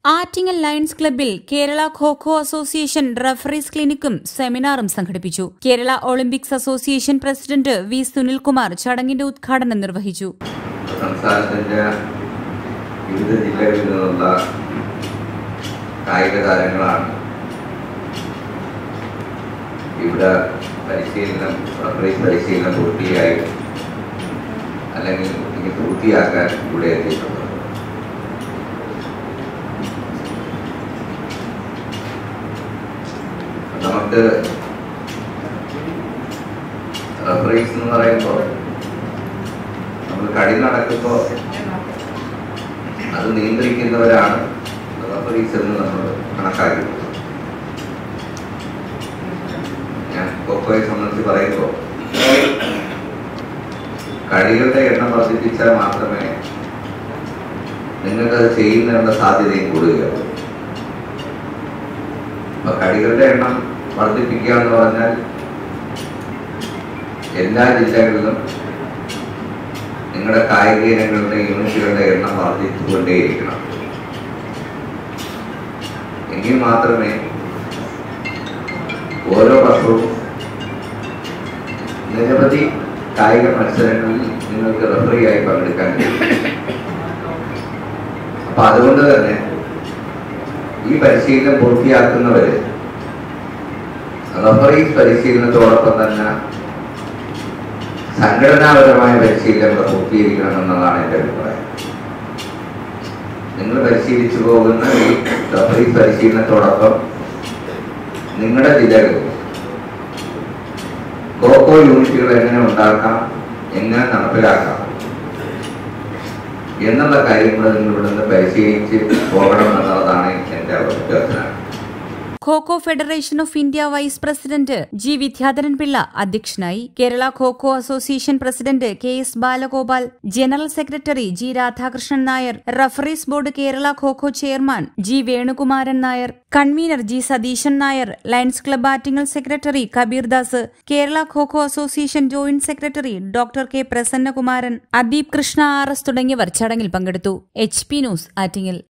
Attingal lions ക്ലബ്ബിൽ Kerala kho kho association referees ക്ലിനിക്കും സെമിനാറും സംഘടിപ്പിച്ചു Kerala Olympics association president V Sunilkumar ചടങ്ങിന്റെ ഉദ്ഘാടനം നിർവഹിച്ചു സംസ്ഥാനത്തിന്റെ വിവിധ ജില്ലകളിൽ നിന്നുള്ള കായിക താരങ്ങളാണ് ഇവിടെ പരിശീലനം റഫറീസ് പരിശീലനം പൂർത്തിയായി അല്ലെങ്കിൽ ഇനി പൂർത്തിയാക്കാൻ ഇവിടെ എത്തിയിട്ടുള്ളത് നമുക്ക് റഫറീസ് എന്ന് പറയുമ്പോൾ നമ്മൾ കളി നടക്കുമ്പോൾ അത് നിയന്ത്രിക്കുന്നവരാണ് റഫറീസ് എന്ന് നമ്മൾ കണക്കാക്കിയിട്ടുള്ളത് ഞാൻ കൊക്കോയെ സംബന്ധിച്ച് പറയുമ്പോൾ കളികളുടെ എണ്ണം വർദ്ധിപ്പിച്ചാൽ മാത്രമേ നിങ്ങൾക്ക് അത് ചെയ്യുന്നതിനുള്ള സാധ്യതയും കൂടുകയുള്ളൂ അപ്പൊ കളികളുടെ എണ്ണം വർദ്ധിപ്പിക്കുക എന്ന് പറഞ്ഞാൽ എല്ലാ ജില്ലകളിലും നിങ്ങളുടെ കായിക ഇനങ്ങളുടെ യൂണിറ്റുകളുടെ എണ്ണം വർദ്ധിച്ചുകൊണ്ടേയിരിക്കണം എങ്കിൽ മാത്രമേ ഓരോ വർഷവും നിരവധി കായിക മത്സരങ്ങളിൽ നിങ്ങൾക്ക് റഫറിയായി പങ്കെടുക്കാൻ കഴിയും അപ്പൊ അതുകൊണ്ട് തന്നെ ഈ പരിശീലനം പൂർത്തിയാക്കുന്നവര് റഫറീസ് പരിശീലനത്തോടൊപ്പം തന്നെ സംഘടനാപരമായ പരിശീലനം ഇവിടെ പൂർത്തീകരിക്കണം എന്നതാണ് എൻ്റെ അഭിപ്രായം നിങ്ങൾ പരിശീലിച്ചു പോകുന്ന ഈ റഫറീസ് പരിശീലനത്തോടൊപ്പം നിങ്ങളുടെ ജില്ലകളിൽ കോക്കോ യൂണിറ്റുകൾ എങ്ങനെ ഉണ്ടാക്കാം എങ്ങനെ നടപ്പിലാക്കാം എന്നുള്ള കാര്യങ്ങൾ നിങ്ങൾ ഇവിടുന്ന് പരിശീലിച്ച് പോകണം എന്നുള്ളതാണ് എൻ്റെ അഭ്യർത്ഥന kho kho federation of India vice president G Vidyadharan Pillai അധ്യക്ഷനായി Kerala kho kho association president K S Balagopal general secretary G Radhakrishnan Nair referees board Kerala kho kho chairman G Venukumaran Nair convener G Satheesan Nair lions club Attingal secretary Kabirdas Kerala kho kho association joint secretary doctor K Prasannakumaran Adeep Krishna R S തുടങ്ങിയവർ ചടങ്ങിൽ പങ്കെടുത്തു എച്ച് പി ന്യൂസ് ആറ്റിങ്ങൽ